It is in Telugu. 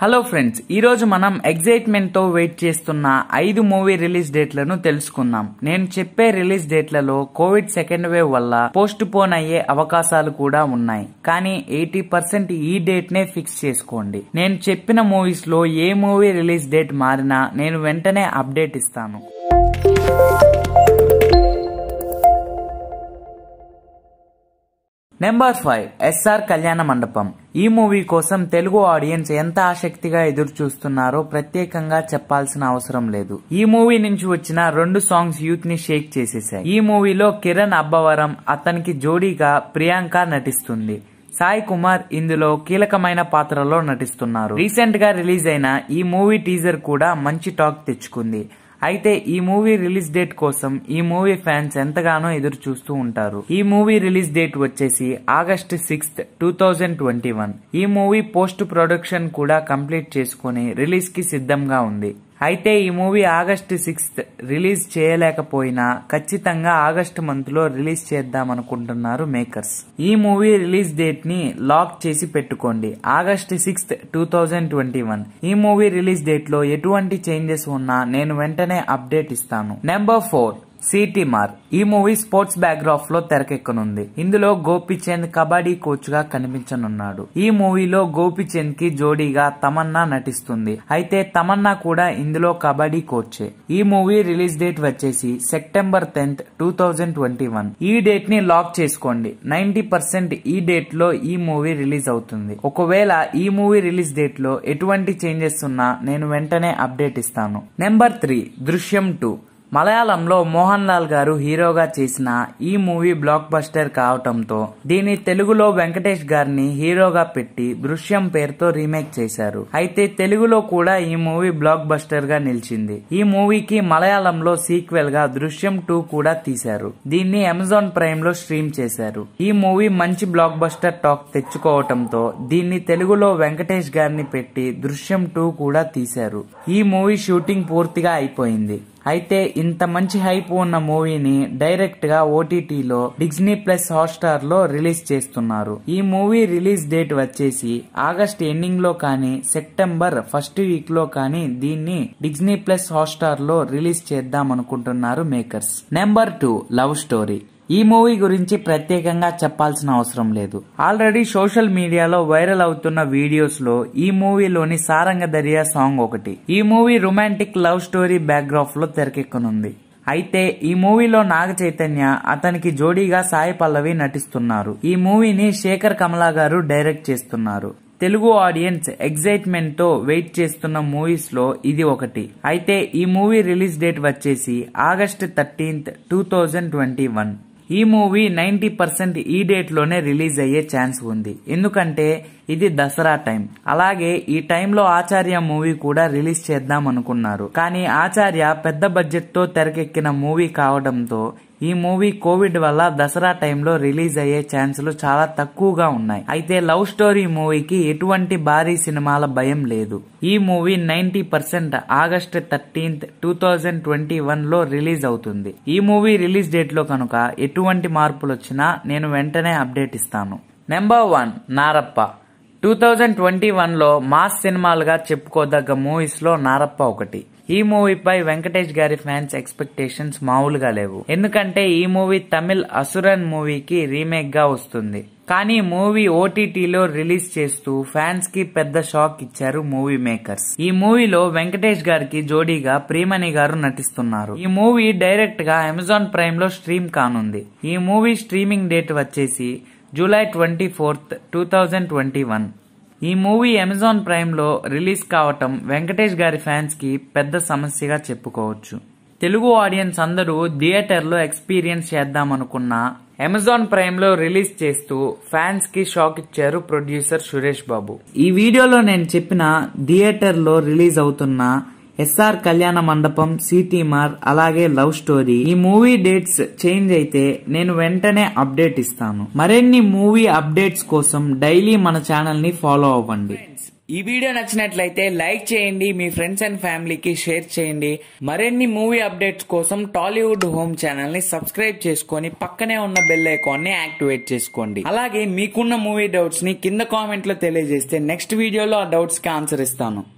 హలో ఫ్రెండ్స్ ఈ రోజు మనం ఎగ్జైట్మెంట్ తో వెయిట్ చేస్తున్న ఐదు మూవీ రిలీజ్ డేట్లను తెలుసుకుందాం నేను చెప్పే రిలీజ్ డేట్లలో కోవిడ్ సెకండ్ వేవ్ వల్ల పోస్ట్ పోన్ అయ్యే అవకాశాలు కూడా ఉన్నాయి కానీ ఎయిటీ పర్సెంట్ ఈ డేట్ నే ఫిక్స్ చేసుకోండి నేను చెప్పిన మూవీస్ లో ఏ మూవీ రిలీజ్ డేట్ మారినా నేను వెంటనే అప్డేట్ ఇస్తాను నెంబర్ ఫైవ్ ఎస్ఆర్ కళ్యాణ మండపం ఈ మూవీ కోసం తెలుగు ఆడియన్స్ ఎంత ఆసక్తిగా ఎదురు చూస్తున్నారో ప్రత్యేకంగా చెప్పాల్సిన అవసరం లేదు ఈ మూవీ నుంచి వచ్చిన రెండు సాంగ్స్ యూత్ ని షేక్ చేసేసాయి ఈ మూవీలో కిరణ్ అబ్బవరం అతనికి జోడీగా ప్రియాంక నటిస్తుంది సాయి కుమార్ ఇందులో కీలకమైన పాత్రలో నటిస్తున్నారు రీసెంట్ గా రిలీజ్ అయిన ఈ మూవీ టీజర్ కూడా మంచి టాక్ తెచ్చుకుంది అయితే ఈ మూవీ రిలీజ్ డేట్ కోసం ఈ మూవీ ఫ్యాన్స్ ఎంతగానో ఎదురు చూస్తూ ఉంటారు ఈ మూవీ రిలీజ్ డేట్ వచ్చేసి August sixth two thousand twenty one ఈ మూవీ పోస్ట్ ప్రొడక్షన్ కూడా కంప్లీట్ చేసుకుని రిలీజ్ కి సిద్ధంగా ఉంది అయితే ఈ మూవీ ఆగస్ట్ సిక్స్త్ రిలీజ్ చేయలేకపోయినా ఖచ్చితంగా ఆగస్ట్ మంత్ లో రిలీజ్ చేద్దాం అనుకుంటున్నారు మేకర్స్ ఈ మూవీ రిలీజ్ డేట్ ని లాక్ చేసి పెట్టుకోండి August sixth two thousand twenty one ఈ మూవీ రిలీజ్ డేట్ లో ఎటువంటి చేంజెస్ ఉన్నా నేను వెంటనే అప్డేట్ ఇస్తాను నెంబర్ ఫోర్ సిటీ మార్ ఈ మూవీ స్పోర్ట్స్ బ్యాక్గ్రాఫ్ లో తెరకెక్కనుంది ఇందులో గోపిచంద్ కబడ్డీ కోచ్ గా కనిపించనున్నాడు ఈ మూవీలో గోపిచంద్ కి జోడీగా తమన్నా నటిస్తుంది అయితే తమన్నా కూడా ఇందులో కబడ్డీ కోచే ఈ మూవీ రిలీజ్ డేట్ వచ్చేసి September tenth two thousand twenty one ఈ డేట్ ని లాక్ చేసుకోండి నైన్టీ పర్సెంట్ ఈ డేట్ లో ఈ మూవీ రిలీజ్ అవుతుంది ఒకవేళ ఈ మూవీ రిలీజ్ డేట్ లో ఎటువంటి చేంజెస్ ఉన్నా నేను వెంటనే అప్డేట్ ఇస్తాను నెంబర్ త్రీ దృశ్యం టూ మలయాళంలో మోహన్ లాల్ గారు హీరోగా చేసిన ఈ మూవీ బ్లాక్ బస్టర్ కావటంతో దీన్ని తెలుగులో వెంకటేష్ గారిని హీరోగా పెట్టి దృశ్యం పేరుతో రీమేక్ చేశారు అయితే తెలుగులో కూడా ఈ మూవీ బ్లాక్ బస్టర్ గా నిలిచింది ఈ మూవీకి మలయాళంలో సీక్వెల్ గా దృశ్యం టూ కూడా తీశారు దీన్ని అమెజాన్ ప్రైమ్ లో స్ట్రీమ్ చేశారు ఈ మూవీ మంచి బ్లాక్ బస్టర్ టాక్ తెచ్చుకోవటంతో దీన్ని తెలుగులో వెంకటేష్ గారిని పెట్టి దృశ్యం టూ కూడా తీశారు ఈ మూవీ షూటింగ్ పూర్తిగా అయిపోయింది అయితే ఇంత మంచి హైప్ ఉన్న మూవీని డైరెక్ట్ గా ఓటీటీలో డిజ్నీ ప్లస్ హాట్స్టార్ లో రిలీజ్ చేస్తున్నారు ఈ మూవీ రిలీజ్ డేట్ వచ్చేసి ఆగస్ట్ ఎండింగ్ లో కానీ సెప్టెంబర్ ఫస్ట్ వీక్ లో కానీ దీన్ని డిజ్నీ ప్లస్ హాట్స్టార్ లో రిలీజ్ చేద్దాం అనుకుంటున్నారు makers number two love story ఈ మూవీ గురించి ప్రత్యేకంగా చెప్పాల్సిన అవసరం లేదు ఆల్రెడీ సోషల్ మీడియాలో వైరల్ అవుతున్న వీడియోస్ లో ఈ మూవీలోని సారంగ దరియా సాంగ్ ఒకటి ఈ movie romantic love story background లో తెరకెక్కనుంది అయితే ఈ మూవీలో నాగ చైతన్య అతనికి జోడీగా సాయి పల్లవి నటిస్తున్నారు ఈ మూవీని శేఖర్ కమలా గారు డైరెక్ట్ చేస్తున్నారు తెలుగు ఆడియన్స్ ఎగ్జైట్మెంట్ తో వెయిట్ చేస్తున్న మూవీస్ లో ఇది ఒకటి అయితే ఈ మూవీ రిలీజ్ డేట్ వచ్చేసి August thirteenth two thousand twenty one ఈ మూవీ నైన్టీ పర్సెంట్ ఈ డేట్ లోనే రిలీజ్ అయ్యే ఛాన్స్ ఉంది ఎందుకంటే ఇది దసరా టైం అలాగే ఈ టైంలో ఆచార్య మూవీ కూడా రిలీజ్ చేద్దాం అనుకున్నారు కానీ ఆచార్య పెద్ద బడ్జెట్ తో తెరకెక్కిన మూవీ కావడంతో ఈ మూవీ కోవిడ్ వల్ల దసరా టైంలో రిలీజ్ అయ్యే ఛాన్సులు చాలా తక్కువగా ఉన్నాయి అయితే లవ్ స్టోరీ మూవీకి ఎటువంటి భారీ సినిమాల భయం లేదు ఈ movie ninety percent August thirteenth two thousand twenty one లో రిలీజ్ అవుతుంది ఈ మూవీ రిలీజ్ డేట్ లో కనుక ఎటువంటి మార్పులు వచ్చినా నేను వెంటనే అప్డేట్ ఇస్తాను number one Narappa two thousand twenty one లో మాస్ సినిమాలుగా చెప్పుకోదగ్గ మూవీస్ లో నారప్ప ఒకటి ఈ మూవీపై వెంకటేష్ గారి ఫ్యాన్స్ ఎక్స్పెక్టేషన్స్ మామూలుగా లేవు ఎందుకంటే ఈ మూవీ తమిళ్ అసురన్ మూవీకి రీమేక్ గా వస్తుంది కానీ మూవీ ఓటీటీలో రిలీజ్ చేస్తూ ఫ్యాన్స్ కి పెద్ద షాక్ ఇచ్చారు మూవీ మేకర్స్ ఈ మూవీలో వెంకటేష్ గారికి జోడీగా ప్రియమణి గారు నటిస్తున్నారు ఈ మూవీ డైరెక్ట్ గా అమెజాన్ ప్రైమ్ లో స్ట్రీమ్ కానుంది ఈ మూవీ స్ట్రీమింగ్ డేట్ వచ్చేసి July twenty fourth two thousand twenty one ఈ మూవీ అమెజాన్ ప్రైమ్ లో రిలీజ్ కావటం వెంకటేష్ గారి ఫ్యాన్స్ కి పెద్ద సమస్యగా చెప్పుకోవచ్చు తెలుగు ఆడియన్స్ అందరూ థియేటర్ లో ఎక్స్పీరియన్స్ చేద్దామనుకున్నా అమెజాన్ ప్రైమ్ లో రిలీజ్ చేస్తూ ఫ్యాన్స్ కి షాక్ ఇచ్చారు ప్రొడ్యూసర్ సురేష్ బాబు ఈ వీడియోలో నేను చెప్పిన థియేటర్ లో రిలీజ్ అవుతున్న ఎస్ఆర్ కళ్యాణ మండపం సిటీమార్ అలాగే లవ్ స్టోరీ ఈ మూవీ డేట్స్ చేంజ్ అయితే నేను వెంటనే అప్డేట్ ఇస్తాను మరిన్ని మూవీ అప్డేట్స్ కోసం డైలీ మన ఛానల్ ని ఫాలో అవ్వండి ఈ వీడియో నచ్చినట్లయితే లైక్ చేయండి మీ ఫ్రెండ్స్ అండ్ ఫ్యామిలీకి షేర్ చేయండి మరిన్ని మూవీ అప్డేట్స్ కోసం టాలీవుడ్ హోమ్ ఛానల్ ని సబ్స్క్రైబ్ చేసుకొని పక్కనే ఉన్న బెల్ ఐకాన్ ని యాక్టివేట్ చేసుకోండి అలాగే మీకున్న మూవీ డౌట్స్ ని కింద కామెంట్ లో తెలియజేస్తే నెక్స్ట్ వీడియోలో ఆ డౌట్స్ కి ఆన్సర్ ఇస్తాను